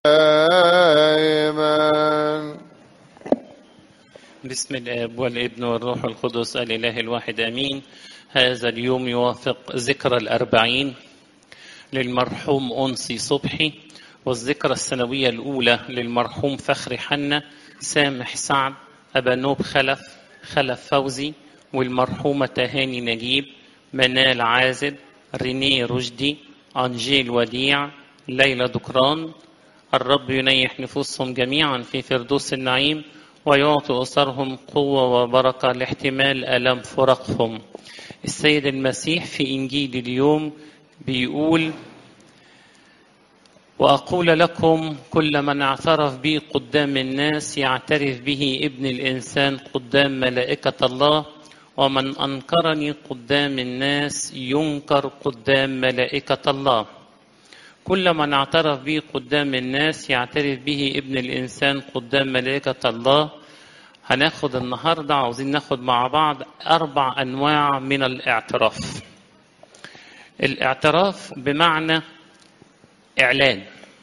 دائما بسم الاب والابن والروح القدس الاله الواحد امين هذا اليوم يوافق ذكرى الاربعين للمرحوم انسي صبحي والذكرى السنويه الاولى للمرحوم فخري حنا سامح سعد ابانوب خلف خلف فوزي والمرحومه تهاني نجيب منال عازب رينيه رشدي انجيل وديع ليلى دكران الرب ينيح نفوسهم جميعا في فردوس النعيم ويعطي أسرهم قوة وبركة لاحتمال ألم فرقهم السيد المسيح في إنجيل اليوم بيقول وأقول لكم كل من اعترف بي قدام الناس يعترف به ابن الإنسان قدام ملائكة الله ومن أنكرني قدام الناس ينكر قدام ملائكة الله كل من اعترف به قدام الناس يعترف به ابن الإنسان قدام ملائكة الله هناخد النهاردة عاوزين ناخد مع بعض أربع أنواع من الاعتراف الاعتراف بمعنى إعلان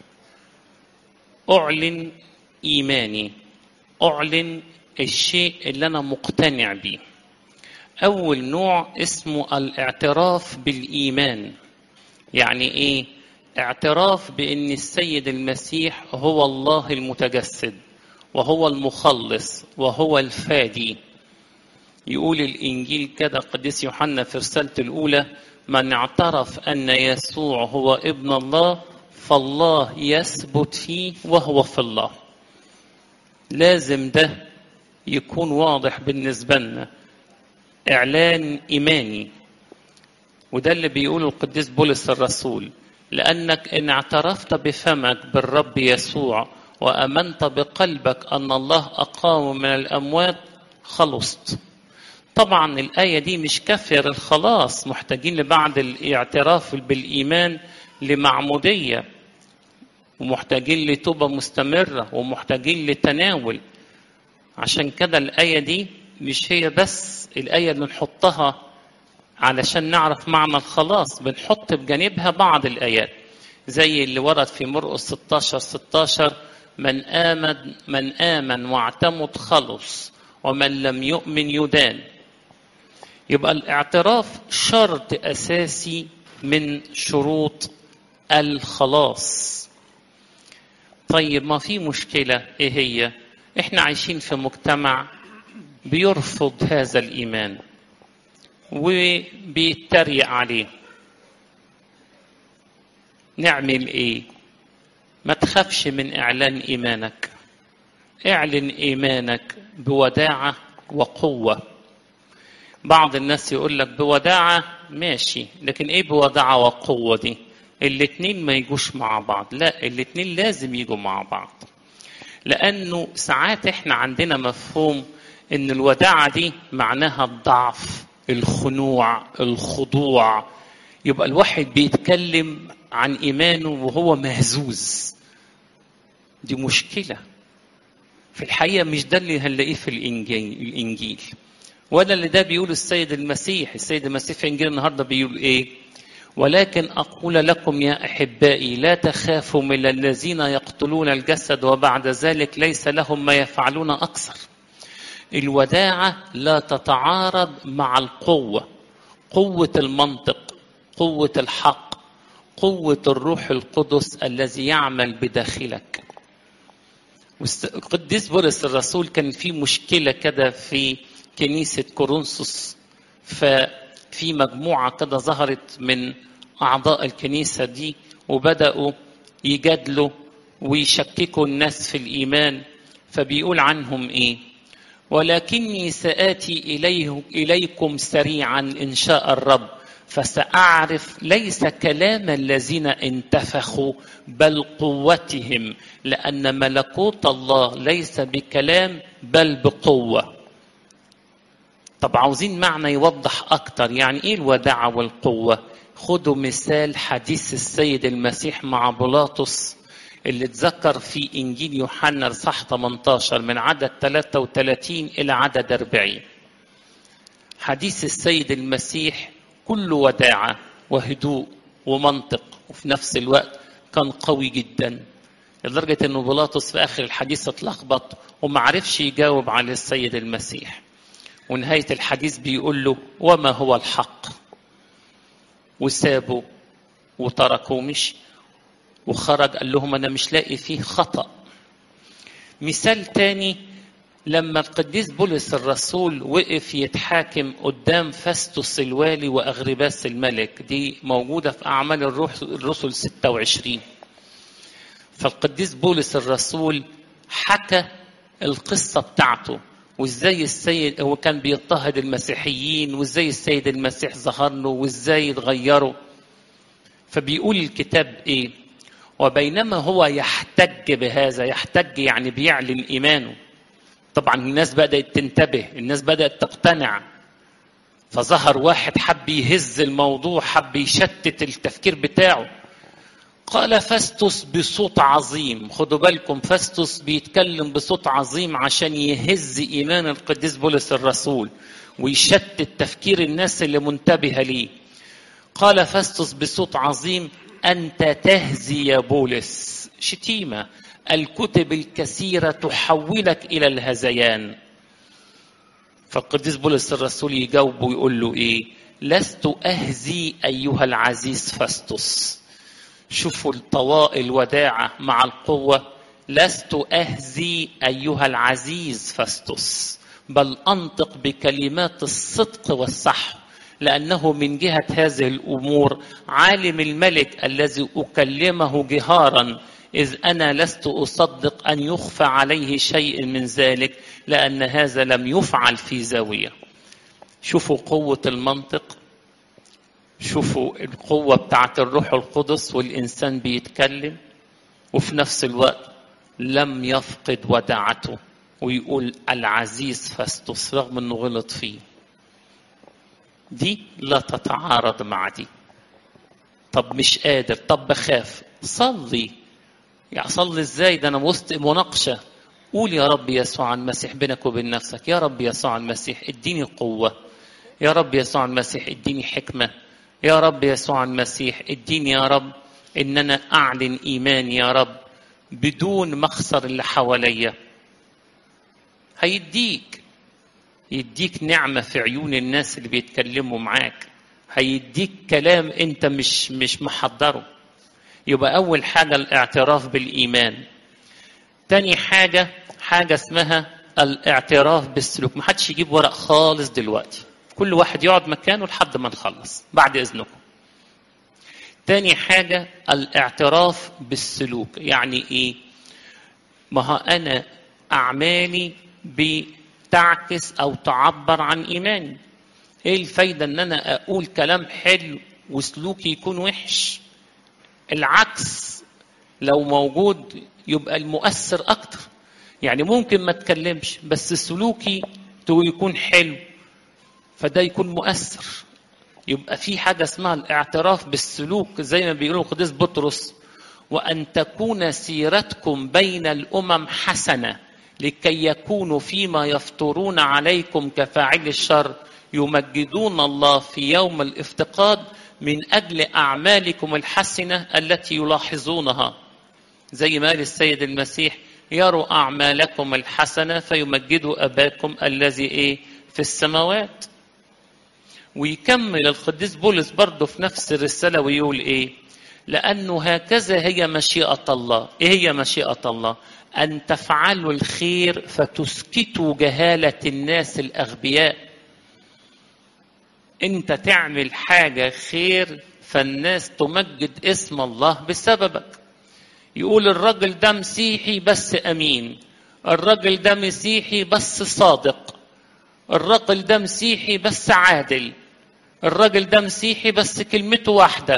أعلن إيماني أعلن الشيء اللي أنا مقتنع بيه أول نوع اسمه الاعتراف بالإيمان يعني إيه؟ اعتراف بأن السيد المسيح هو الله المتجسد وهو المخلص وهو الفادي يقول الإنجيل كده قديس يوحنا في رسالته الأولى من اعترف أن يسوع هو ابن الله فالله يثبت فيه وهو في الله لازم ده يكون واضح بالنسبة لنا إعلان إيماني وده اللي بيقوله القديس بولس الرسول لأنك إن اعترفت بفمك بالرب يسوع وأمنت بقلبك أن الله أقام من الأموات خلصت طبعا الآية دي مش كافية للخلاص محتاجين لبعد الاعتراف بالإيمان لمعمودية ومحتاجين لتوبة مستمرة ومحتاجين لتناول عشان كده الآية دي مش هي بس الآية اللي نحطها علشان نعرف معنى الخلاص بنحط بجانبها بعض الآيات زي اللي ورد في مرقس 16 16 من آمن من آمن واعتمد خلص ومن لم يؤمن يدان يبقى الاعتراف شرط أساسي من شروط الخلاص طيب ما في مشكلة إيه هي إحنا عايشين في مجتمع بيرفض هذا الإيمان وبيتريق عليه نعمل ايه ما تخافش من اعلان ايمانك اعلن ايمانك بوداعه وقوه بعض الناس يقول لك بوداعه ماشي لكن ايه بوداعه وقوه دي الاتنين ما يجوش مع بعض لا الاتنين لازم يجوا مع بعض لانه ساعات احنا عندنا مفهوم ان الوداعه دي معناها الضعف الخنوع الخضوع يبقى الواحد بيتكلم عن ايمانه وهو مهزوز دي مشكله في الحقيقه مش ده اللي هنلاقيه في الانجيل الانجيل ولا اللي ده بيقول السيد المسيح السيد المسيح في انجيل النهارده بيقول ايه ولكن اقول لكم يا احبائي لا تخافوا من الذين يقتلون الجسد وبعد ذلك ليس لهم ما يفعلون اكثر الوداعة لا تتعارض مع القوة قوة المنطق قوة الحق قوة الروح القدس الذي يعمل بداخلك قديس بولس الرسول كان في مشكلة كده في كنيسة كورنثوس ففي مجموعة كده ظهرت من أعضاء الكنيسة دي وبدأوا يجادلوا ويشككوا الناس في الإيمان فبيقول عنهم إيه ولكني سآتي إليه إليكم سريعا إن شاء الرب فسأعرف ليس كلام الذين انتفخوا بل قوتهم لأن ملكوت الله ليس بكلام بل بقوة طب عاوزين معنى يوضح أكتر يعني إيه الوداعة والقوة خدوا مثال حديث السيد المسيح مع بيلاطس اللي اتذكر في إنجيل يوحنا صح 18 من عدد 33 إلى عدد 40 حديث السيد المسيح كله وداعة وهدوء ومنطق وفي نفس الوقت كان قوي جدا لدرجة أنه بيلاطس في آخر الحديث اتلخبط وما عرفش يجاوب على السيد المسيح ونهاية الحديث بيقول له وما هو الحق وسابه وتركه ومشي وخرج قال لهم أنا مش لاقي فيه خطأ مثال تاني لما القديس بولس الرسول وقف يتحاكم قدام فاستوس الوالي وأغرباس الملك دي موجودة في أعمال الروح الرسل 26 فالقديس بولس الرسول حكى القصة بتاعته وازاي السيد هو كان بيضطهد المسيحيين وازاي السيد المسيح ظهر له وازاي اتغيروا فبيقول الكتاب ايه وبينما هو يحتج بهذا يحتج يعني بيعلن ايمانه طبعا الناس بدات تنتبه الناس بدات تقتنع فظهر واحد حب يهز الموضوع حب يشتت التفكير بتاعه قال فاستوس بصوت عظيم خدوا بالكم فاستوس بيتكلم بصوت عظيم عشان يهز ايمان القديس بولس الرسول ويشتت تفكير الناس اللي منتبهه ليه قال فاستوس بصوت عظيم انت تهزي يا بولس شتيمه الكتب الكثيره تحولك الى الهذيان فالقديس بولس الرسول يجاوب ويقول له ايه لست اهزي ايها العزيز فاستوس شوفوا الطواء الوداعة مع القوة لست أهزي أيها العزيز فاستوس بل أنطق بكلمات الصدق والصح لأنه من جهة هذه الأمور عالم الملك الذي أكلمه جهارا إذ أنا لست أصدق أن يخفى عليه شيء من ذلك لأن هذا لم يفعل في زاوية شوفوا قوة المنطق شوفوا القوة بتاعت الروح القدس والإنسان بيتكلم وفي نفس الوقت لم يفقد وداعته ويقول العزيز فاستوس رغم انه غلط فيه دي لا تتعارض مع دي طب مش قادر طب بخاف صلي يعني صلي ازاي ده انا وسط مناقشه قول يا رب يسوع المسيح بينك وبين نفسك يا رب يسوع المسيح اديني قوه يا رب يسوع المسيح اديني حكمه يا رب يسوع المسيح اديني يا رب ان انا اعلن ايماني يا رب بدون مخسر اللي حواليا هيديك يديك نعمه في عيون الناس اللي بيتكلموا معاك هيديك كلام انت مش مش محضره يبقى اول حاجه الاعتراف بالايمان تاني حاجه حاجه اسمها الاعتراف بالسلوك محدش يجيب ورق خالص دلوقتي كل واحد يقعد مكانه لحد ما نخلص بعد اذنكم تاني حاجة الاعتراف بالسلوك يعني ايه ما ها انا اعمالي بتعكس او تعبر عن ايماني ايه الفايدة ان انا اقول كلام حلو وسلوكي يكون وحش العكس لو موجود يبقى المؤثر اكتر يعني ممكن ما اتكلمش بس سلوكي يكون حلو فده يكون مؤثر يبقى في حاجة اسمها الاعتراف بالسلوك زي ما بيقولوا القديس بطرس وأن تكون سيرتكم بين الأمم حسنة لكي يكونوا فيما يفطرون عليكم كفاعل الشر يمجدون الله في يوم الافتقاد من أجل أعمالكم الحسنة التي يلاحظونها زي ما قال السيد المسيح يروا أعمالكم الحسنة فيمجدوا أباكم الذي إيه في السماوات ويكمل القديس بولس برضه في نفس الرسالة ويقول إيه لأنه هكذا هي مشيئة الله إيه هي مشيئة الله أن تفعلوا الخير فتسكتوا جهالة الناس الأغبياء أنت تعمل حاجة خير فالناس تمجد اسم الله بسببك يقول الراجل ده مسيحي بس أمين الراجل ده مسيحي بس صادق الراجل ده مسيحي بس عادل الراجل ده مسيحي بس كلمته واحدة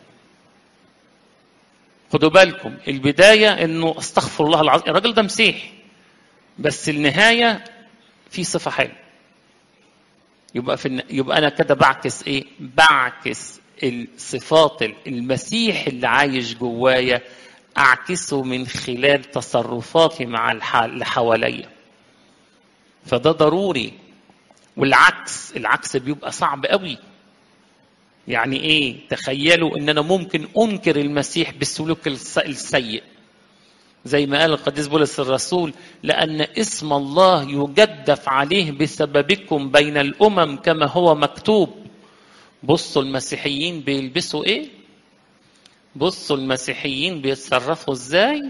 خدوا بالكم البداية انه استغفر الله العظيم الراجل ده مسيحي بس النهاية في صفة حلوة يبقى في الن... يبقى انا كده بعكس ايه؟ بعكس الصفات المسيح اللي عايش جوايا اعكسه من خلال تصرفاتي مع الح... اللي حواليا. فده ضروري والعكس العكس بيبقى صعب قوي. يعني ايه؟ تخيلوا ان انا ممكن انكر المسيح بالسلوك السيء. زي ما قال القديس بولس الرسول لأن اسم الله يجدف عليه بسببكم بين الأمم كما هو مكتوب بصوا المسيحيين بيلبسوا ايه بصوا المسيحيين بيتصرفوا ازاي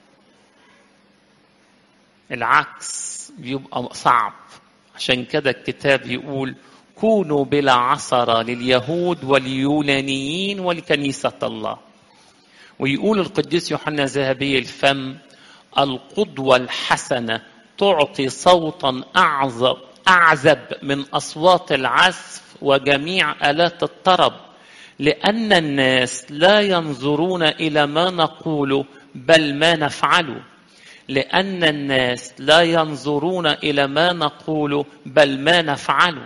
العكس بيبقى صعب عشان كده الكتاب يقول كونوا بلا عثرة لليهود واليونانيين ولكنيسة الله ويقول القديس يوحنا ذهبي الفم القدوة الحسنة تعطي صوتا أعذب أعذب من أصوات العزف وجميع آلات الطرب لأن الناس لا ينظرون إلى ما نقوله بل ما نفعله لأن الناس لا ينظرون إلى ما نقوله بل ما نفعله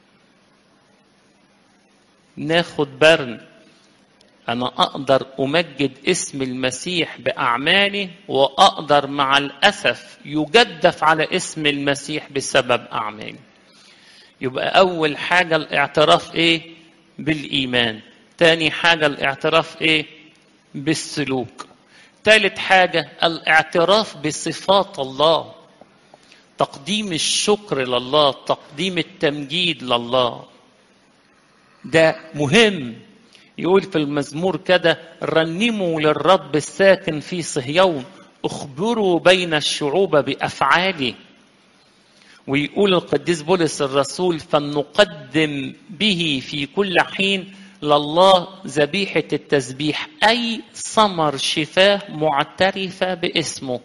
ناخد برن أنا أقدر أمجد اسم المسيح بأعمالي وأقدر مع الأسف يجدف على اسم المسيح بسبب أعمالي يبقى أول حاجة الاعتراف إيه؟ بالإيمان تاني حاجة الاعتراف إيه؟ بالسلوك ثالث حاجة الاعتراف بصفات الله تقديم الشكر لله تقديم التمجيد لله ده مهم يقول في المزمور كده رنموا للرب الساكن في صهيون اخبروا بين الشعوب بافعاله ويقول القديس بولس الرسول فلنقدم به في كل حين لله ذبيحة التسبيح أي ثمر شفاه معترفة باسمه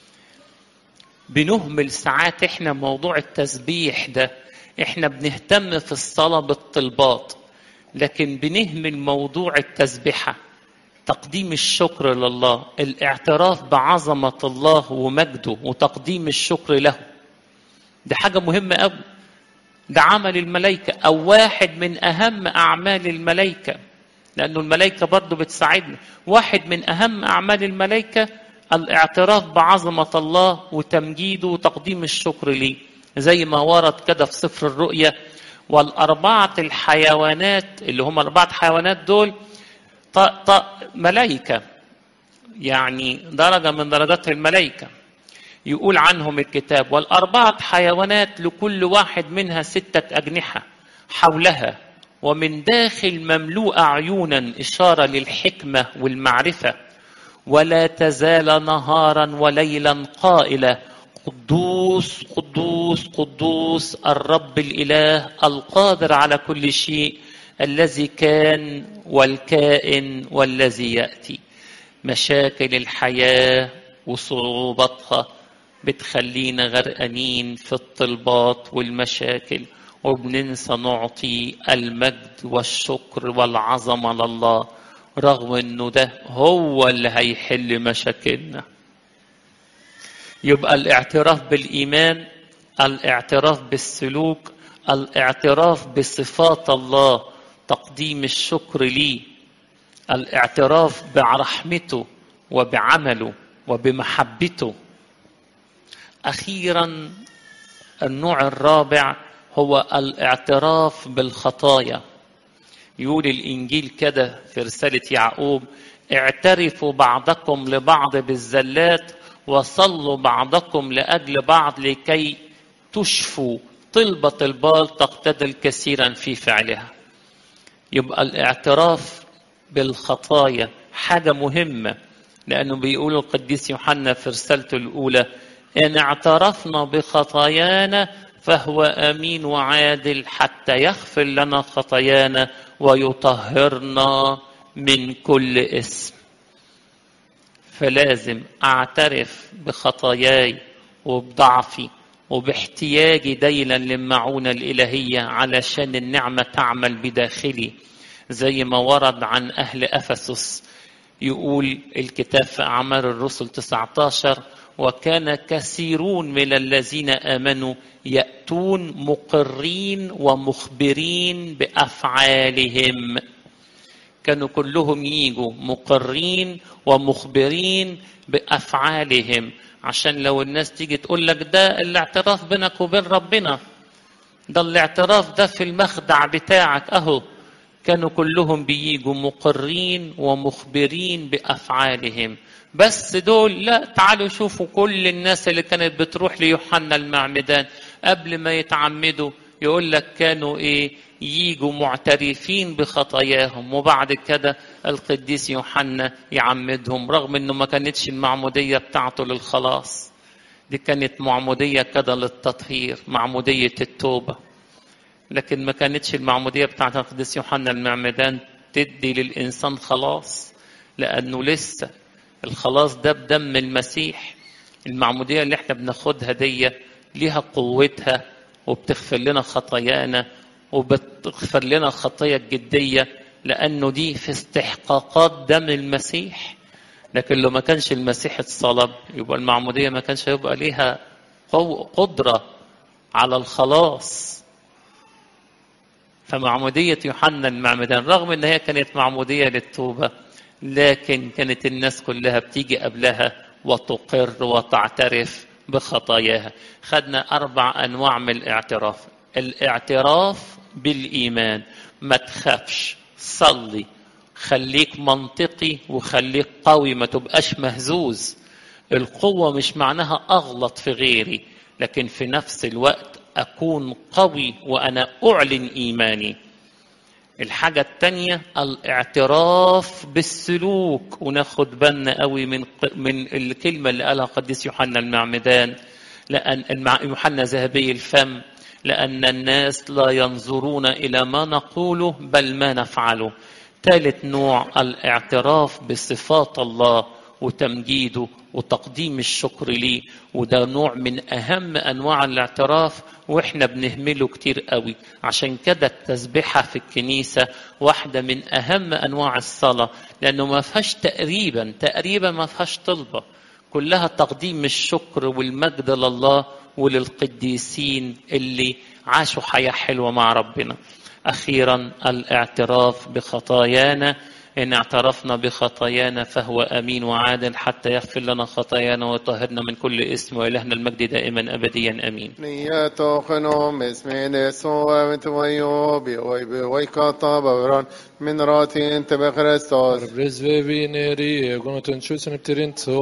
بنهمل ساعات احنا موضوع التسبيح ده احنا بنهتم في الصلاة بالطلبات لكن بنهمل موضوع التسبيحة تقديم الشكر لله الاعتراف بعظمة الله ومجده وتقديم الشكر له دي حاجة مهمة قوي ده عمل الملائكة أو واحد من أهم أعمال الملائكة لأنه الملائكة برضو بتساعدنا واحد من أهم أعمال الملائكة الاعتراف بعظمة الله وتمجيده وتقديم الشكر ليه زي ما ورد كده في سفر الرؤيا والأربعة الحيوانات اللي هم أربعة حيوانات دول ملائكة يعني درجة من درجات الملائكة يقول عنهم الكتاب والأربعة حيوانات لكل واحد منها ستة أجنحة حولها ومن داخل مملوءة عيونا إشارة للحكمة والمعرفة ولا تزال نهارا وليلا قائلة قدوس قدوس قدوس الرب الإله القادر على كل شيء الذي كان والكائن والذي يأتي مشاكل الحياة وصعوباتها بتخلينا غرقانين في الطلبات والمشاكل وبننسى نعطي المجد والشكر والعظمة لله رغم انه ده هو اللي هيحل مشاكلنا يبقى الاعتراف بالايمان الاعتراف بالسلوك الاعتراف بصفات الله تقديم الشكر ليه الاعتراف برحمته وبعمله وبمحبته اخيرا النوع الرابع هو الاعتراف بالخطايا يقول الانجيل كده في رساله يعقوب اعترفوا بعضكم لبعض بالزلات وصلوا بعضكم لاجل بعض لكي تشفوا طلبة البال تقتدل كثيرا في فعلها يبقى الاعتراف بالخطايا حاجة مهمة لأنه بيقول القديس يوحنا في رسالته الأولى إن اعترفنا بخطايانا فهو أمين وعادل حتى يغفر لنا خطايانا ويطهرنا من كل اسم فلازم أعترف بخطاياي وبضعفي وباحتياجي ديلا للمعونة الإلهية علشان النعمة تعمل بداخلي زي ما ورد عن أهل أفسس يقول الكتاب في أعمال الرسل 19 وكان كثيرون من الذين آمنوا يأتون مقرين ومخبرين بأفعالهم كانوا كلهم يجوا مقرين ومخبرين بأفعالهم عشان لو الناس تيجي تقول لك ده الاعتراف بينك وبين ربنا ده الاعتراف ده في المخدع بتاعك اهو كانوا كلهم بيجوا مقرين ومخبرين بأفعالهم بس دول لا تعالوا شوفوا كل الناس اللي كانت بتروح ليوحنا المعمدان قبل ما يتعمدوا يقول لك كانوا ايه ييجوا معترفين بخطاياهم وبعد كده القديس يوحنا يعمدهم رغم انه ما كانتش المعمودية بتاعته للخلاص دي كانت معمودية كده للتطهير معمودية التوبة لكن ما كانتش المعمودية بتاعت القديس يوحنا المعمدان تدي للإنسان خلاص لأنه لسه الخلاص ده بدم المسيح المعمودية اللي احنا بناخدها دي ليها قوتها وبتغفر لنا خطايانا وبتغفر لنا الخطايا الجدية لأنه دي في استحقاقات دم المسيح لكن لو ما كانش المسيح اتصلب يبقى المعمودية ما كانش هيبقى ليها قدرة على الخلاص فمعمودية يوحنا المعمدان رغم ان هي كانت معمودية للتوبة لكن كانت الناس كلها بتيجي قبلها وتقر وتعترف بخطاياها خدنا أربع أنواع من الاعتراف الاعتراف بالإيمان ما تخافش صلي خليك منطقي وخليك قوي ما تبقاش مهزوز القوة مش معناها أغلط في غيري لكن في نفس الوقت أكون قوي وأنا أعلن إيماني الحاجة التانية الاعتراف بالسلوك وناخد بالنا قوي من من الكلمة اللي قالها قديس يوحنا المعمدان لأن يوحنا ذهبي الفم لأن الناس لا ينظرون إلى ما نقوله بل ما نفعله ثالث نوع الاعتراف بصفات الله وتمجيده وتقديم الشكر ليه وده نوع من أهم أنواع الاعتراف وإحنا بنهمله كتير قوي عشان كده التسبيحة في الكنيسة واحدة من أهم أنواع الصلاة لأنه ما فيهاش تقريبا تقريبا ما فيهاش طلبة كلها تقديم الشكر والمجد لله وللقديسين اللي عاشوا حياة حلوة مع ربنا أخيرا الاعتراف بخطايانا إن اعترفنا بخطايانا فهو أمين وعادل حتى يغفر لنا خطايانا ويطهرنا من كل اسم وإلهنا المجد دائما أبديا أمين نياتو خنوم اسمين يسوع متويو بيوي بيوي كاتا بوران من راتي انت بخريستوس Preзвevini rie, gonoten tjusen eptirin